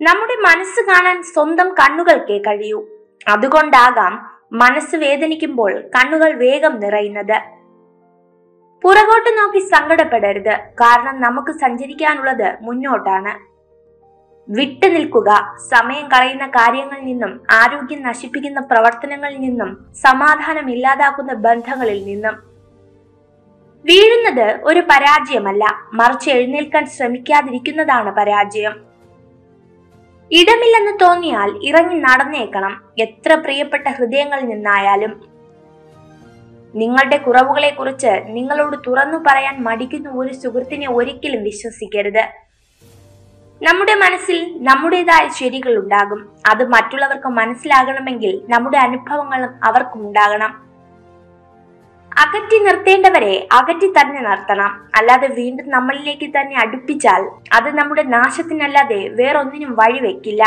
നമ്മുടെ മനസ്സ് കാണാൻ സ്വന്തം കണ്ണുകൾക്കേ കഴിയൂ അതുകൊണ്ടാകാം മനസ്സ് വേദനിക്കുമ്പോൾ കണ്ണുകൾ വേഗം നിറയുന്നത് പുറകോട്ട് നോക്കി സങ്കടപ്പെടരുത് കാരണം നമുക്ക് സഞ്ചരിക്കാനുള്ളത് മുന്നോട്ടാണ് വിട്ടു നിൽക്കുക സമയം കളയുന്ന കാര്യങ്ങളിൽ നിന്നും ആരോഗ്യം നശിപ്പിക്കുന്ന പ്രവർത്തനങ്ങളിൽ നിന്നും സമാധാനം ഇല്ലാതാക്കുന്ന ബന്ധങ്ങളിൽ നിന്നും വീഴുന്നത് ഒരു പരാജയമല്ല മറിച്ച് എഴുന്നേൽക്കാൻ ശ്രമിക്കാതിരിക്കുന്നതാണ് പരാജയം ഇടമില്ലെന്ന് തോന്നിയാൽ ഇറങ്ങി നടന്നേക്കണം എത്ര പ്രിയപ്പെട്ട ഹൃദയങ്ങളിൽ നിന്നായാലും നിങ്ങളുടെ കുറവുകളെ കുറിച്ച് നിങ്ങളോട് തുറന്നു പറയാൻ മടിക്കുന്ന ഒരു സുഹൃത്തിനെ ഒരിക്കലും വിശ്വസിക്കരുത് നമ്മുടെ മനസ്സിൽ നമ്മുടേതായ ശരികൾ ഉണ്ടാകും അത് മറ്റുള്ളവർക്ക് മനസ്സിലാകണമെങ്കിൽ നമ്മുടെ അനുഭവങ്ങളും അവർക്കും ഉണ്ടാകണം അകറ്റി നിർത്തേണ്ടവരെ അകറ്റി തന്നെ നിർത്തണം അല്ലാതെ വീണ്ടും നമ്മളിലേക്ക് തന്നെ അടുപ്പിച്ചാൽ അത് നമ്മുടെ നാശത്തിനല്ലാതെ വേറൊന്നിനും വഴിവെക്കില്ല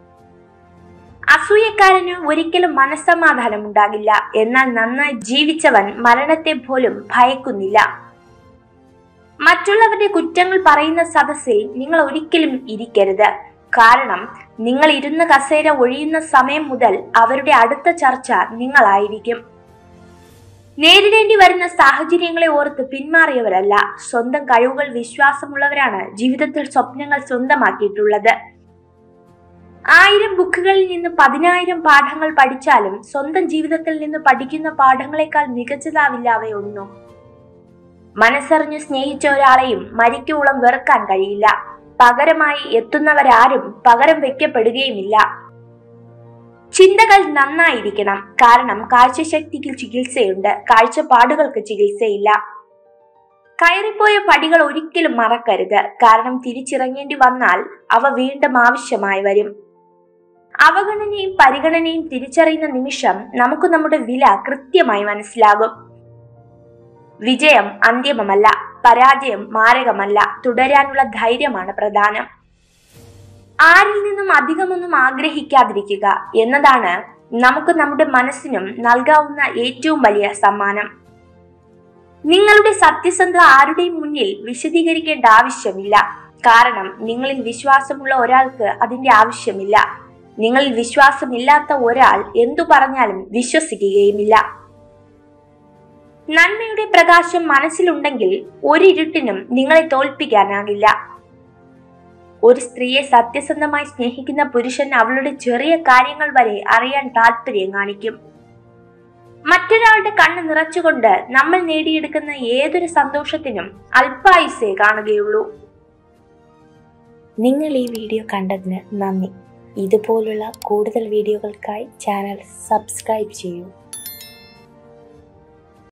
അസൂയക്കാരന് ഒരിക്കലും മനസ്സമാധാനം ഉണ്ടാകില്ല എന്നാൽ നന്നായി ജീവിച്ചവൻ മരണത്തെ പോലും ഭയക്കുന്നില്ല മറ്റുള്ളവരുടെ കുറ്റങ്ങൾ പറയുന്ന സദസ്സിൽ നിങ്ങൾ ഒരിക്കലും ഇരിക്കരുത് കാരണം നിങ്ങൾ ഇരുന്ന കസേര ഒഴിയുന്ന സമയം മുതൽ അവരുടെ അടുത്ത ചർച്ച നിങ്ങളായിരിക്കും നേരിടേണ്ടി വരുന്ന സാഹചര്യങ്ങളെ ഓർത്ത് പിന്മാറിയവരല്ല സ്വന്തം കഴിവുകൾ വിശ്വാസമുള്ളവരാണ് ജീവിതത്തിൽ സ്വപ്നങ്ങൾ സ്വന്തമാക്കിയിട്ടുള്ളത് ആയിരം ബുക്കുകളിൽ നിന്ന് പതിനായിരം പാഠങ്ങൾ പഠിച്ചാലും സ്വന്തം ജീവിതത്തിൽ നിന്ന് പഠിക്കുന്ന പാഠങ്ങളെക്കാൾ മികച്ചതാവില്ല അവയൊന്നും മനസ്സറിഞ്ഞു സ്നേഹിച്ച ഒരാളെയും മരിക്കോളം വെറുക്കാൻ കഴിയില്ല പകരമായി എത്തുന്നവരാരും പകരം വെക്കപ്പെടുകയുമില്ല ചിന്തകൾ നന്നായിരിക്കണം കാരണം കാഴ്ചശക്തിക്ക് ചികിത്സയുണ്ട് കാഴ്ചപ്പാടുകൾക്ക് ചികിത്സയില്ല കയറിപ്പോയ പടികൾ ഒരിക്കലും മറക്കരുത് കാരണം തിരിച്ചിറങ്ങേണ്ടി വന്നാൽ അവ വീണ്ടും ആവശ്യമായി വരും അവഗണനയും പരിഗണനയും തിരിച്ചറിയുന്ന നിമിഷം നമുക്ക് നമ്മുടെ വില കൃത്യമായി മനസ്സിലാകും വിജയം അന്തിമമല്ല പരാജയം മാരകമല്ല തുടരാനുള്ള ധൈര്യമാണ് പ്രധാനം ആരിൽ നിന്നും അധികമൊന്നും ആഗ്രഹിക്കാതിരിക്കുക എന്നതാണ് നമുക്ക് നമ്മുടെ മനസ്സിനും നൽകാവുന്ന ഏറ്റവും വലിയ സമ്മാനം നിങ്ങളുടെ സത്യസന്ധത ആരുടെയും മുന്നിൽ വിശദീകരിക്കേണ്ട ആവശ്യമില്ല കാരണം നിങ്ങളിൽ വിശ്വാസമുള്ള ഒരാൾക്ക് അതിന്റെ ആവശ്യമില്ല നിങ്ങളിൽ വിശ്വാസമില്ലാത്ത ഒരാൾ എന്തു പറഞ്ഞാലും വിശ്വസിക്കുകയുമില്ല നന്മയുടെ പ്രകാശം മനസ്സിലുണ്ടെങ്കിൽ ഒരിരുട്ടിനും നിങ്ങളെ തോൽപ്പിക്കാനാകില്ല ഒരു സ്ത്രീയെ സത്യസന്ധമായി സ്നേഹിക്കുന്ന പുരുഷൻ അവളുടെ ചെറിയ കാര്യങ്ങൾ വരെ അറിയാൻ താല്പര്യം കാണിക്കും മറ്റൊരാളുടെ കണ്ണ് നിറച്ചുകൊണ്ട് നമ്മൾ നേടിയെടുക്കുന്ന ഏതൊരു സന്തോഷത്തിനും അല്പായുസേ കാണുകയുള്ളൂ നിങ്ങൾ ഈ വീഡിയോ കണ്ടതിന് നന്ദി ഇതുപോലുള്ള കൂടുതൽ വീഡിയോകൾക്കായി ചാനൽ സബ്സ്ക്രൈബ് ചെയ്യൂ